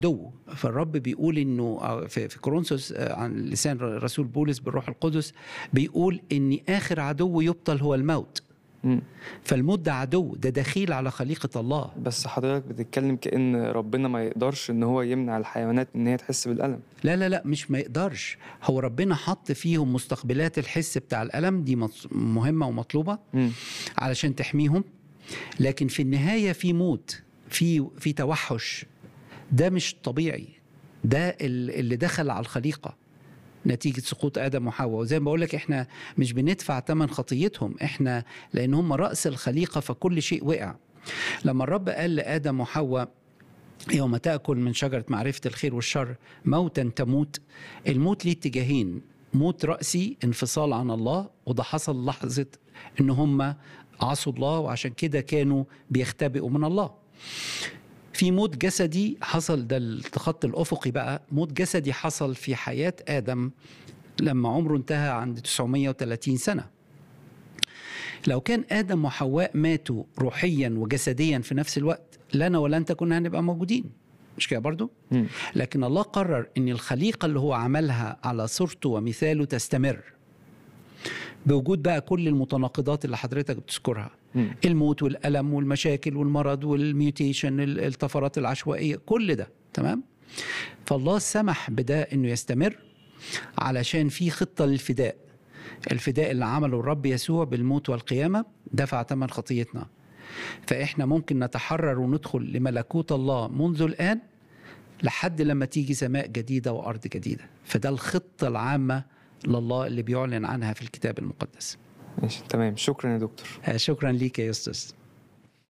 عدو فالرب بيقول انه في في كورنثوس عن لسان الرسول بولس بالروح القدس بيقول ان اخر عدو يبطل هو الموت مم. فالموت ده عدو ده دخيل على خليقه الله بس حضرتك بتتكلم كأن ربنا ما يقدرش ان هو يمنع الحيوانات ان هي تحس بالألم لا لا لا مش ما يقدرش هو ربنا حط فيهم مستقبلات الحس بتاع الالم دي مط- مهمه ومطلوبه مم. علشان تحميهم لكن في النهايه في موت في في توحش ده مش طبيعي ده ال- اللي دخل على الخليقه نتيجه سقوط ادم وحواء وزي ما بقول لك احنا مش بندفع ثمن خطيتهم احنا لان هم راس الخليقه فكل شيء وقع لما الرب قال لادم وحواء يوم تاكل من شجره معرفه الخير والشر موتا تموت الموت ليه اتجاهين موت راسي انفصال عن الله وده حصل لحظه ان هم عصوا الله وعشان كده كانوا بيختبئوا من الله في موت جسدي حصل ده الخط الافقي بقى موت جسدي حصل في حياه ادم لما عمره انتهى عند 930 سنه لو كان ادم وحواء ماتوا روحيا وجسديا في نفس الوقت لنا ولا انت كنا هنبقى موجودين مش كده برضو مم. لكن الله قرر ان الخليقه اللي هو عملها على صورته ومثاله تستمر بوجود بقى كل المتناقضات اللي حضرتك بتذكرها مم. الموت والالم والمشاكل والمرض والميوتيشن ال- الطفرات العشوائيه كل ده تمام فالله سمح بده انه يستمر علشان في خطه للفداء الفداء اللي عمله الرب يسوع بالموت والقيامه دفع ثمن خطيتنا فاحنا ممكن نتحرر وندخل لملكوت الله منذ الان لحد لما تيجي سماء جديده وارض جديده فده الخطه العامه لله اللي بيعلن عنها في الكتاب المقدس ماشي تمام شكرا يا دكتور آه، شكرا ليك يا يوستس